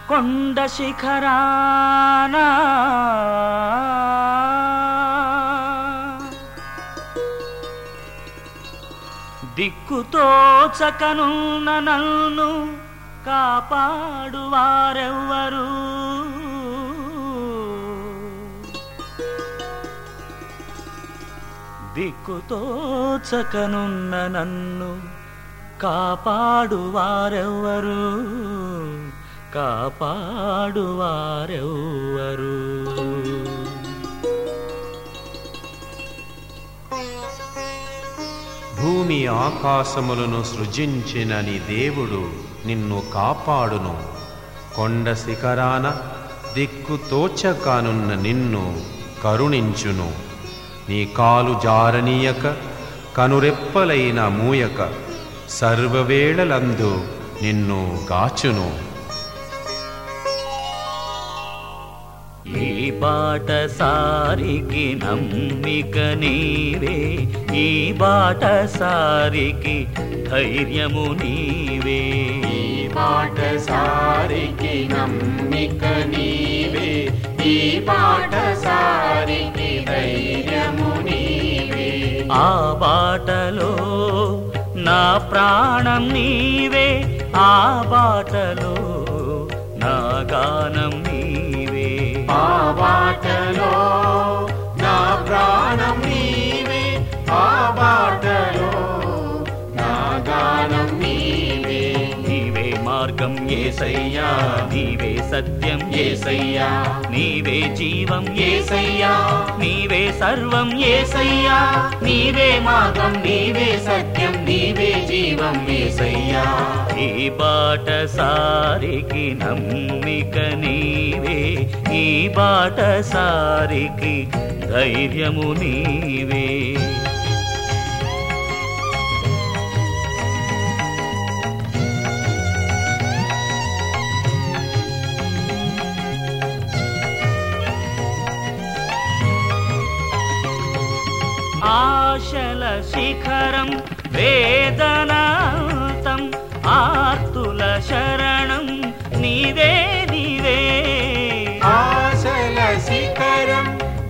కొండ శిఖరానా దిక్కుతోచకనున్న నన్ను కాపాడువారెవ్వరు దిక్కుతోచకనున్న నన్ను కాపాడువారెవ్వరు కాపాడువారెవ్వరు భూమి ఆకాశములను సృజించిన నీ దేవుడు నిన్ను కాపాడును కొండ శిఖరాన దిక్కు తోచకానున్న నిన్ను కరుణించును నీ కాలు జారనీయక కనురెప్పలైన మూయక సర్వవేళలందు నిన్ను గాచును ఈ బాట సారికి నమ్మిక నీవే ఈ బాట సారికి ధైర్యము నీవే ఈ పాట సారికి నమ్మిక నీవే ఈ పాట సారికి ధైర్యము నీవే ఆ బాటలో నా ప్రాణం నీవే ఆ బాటలో నా గానం నీవే ఆ బాటలో నా ప్రాణం నీవే ఆ బాటలో నా గానం నీవే నీవే మార్గం ఏసయ్యా నీవే సత్యం ఏసయ్యా నీవే జీవం ఏసయ్యా నీవే సర్వం ఏసయ్యా నీవే మార్గం నీవే సత్యం నీవే జీవం ఏసయ్యా ఈ బాట సారికి నమ్మిక నీవే ఈ బాట సారికి ధైర్యము నీవే ఆశల శిఖరం వేదనాంతం ఆర్తుల శరణం నీవే నీవే ఆశల శిఖరం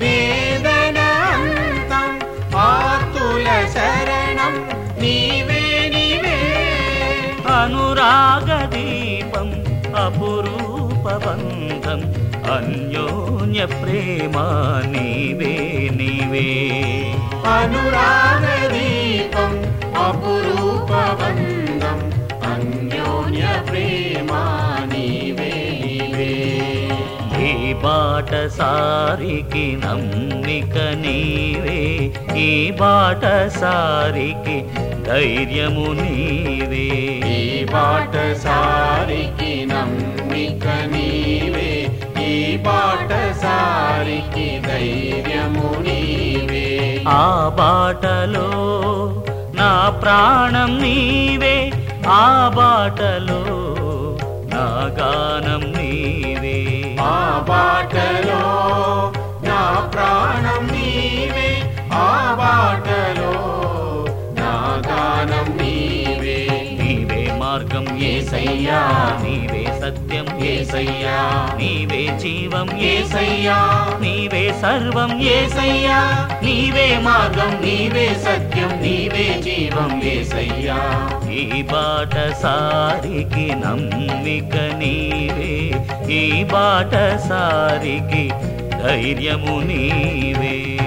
వేదనాంతం ఆతుల శరణం నీవే నీవే అనురాగ దీపం అపురూప బంధం అన్యోన్య ప్రేమ నీవే నీవే అనురాగ దీపం అపురూప బంధం అన్యోన్య ప్రేమ నీవే నీవే ఈ బాట సారికి నమ్మిక నీవే ఈ బాట సారికి ధైర్యము నీవే ఈ బాట సారికి నమ్మిక నీవే ఈ బాట సారికి ధైర్యము నీవే ఆ బాటలో నా ప్రాణం నీవే ఆ బాటలో నా గానం నీవే ఆ బాటలో నా ప్రాణం నీవే ఆ బాటలో నా గానం నీవే నీవే మార్గం ఏసయ్యా నీవే సత్యం ఏసయ్యా నీవే జీవం ఏసయ్యా నీవే సర్వం ఏసయ్యా నీవే మార్గం నీవే సత్యం నీవే జీవం ఏసయ్యా ఈ బాట సారికి నమ్మిక నీవే ఈ బాట సారికి ధైర్యము నీవే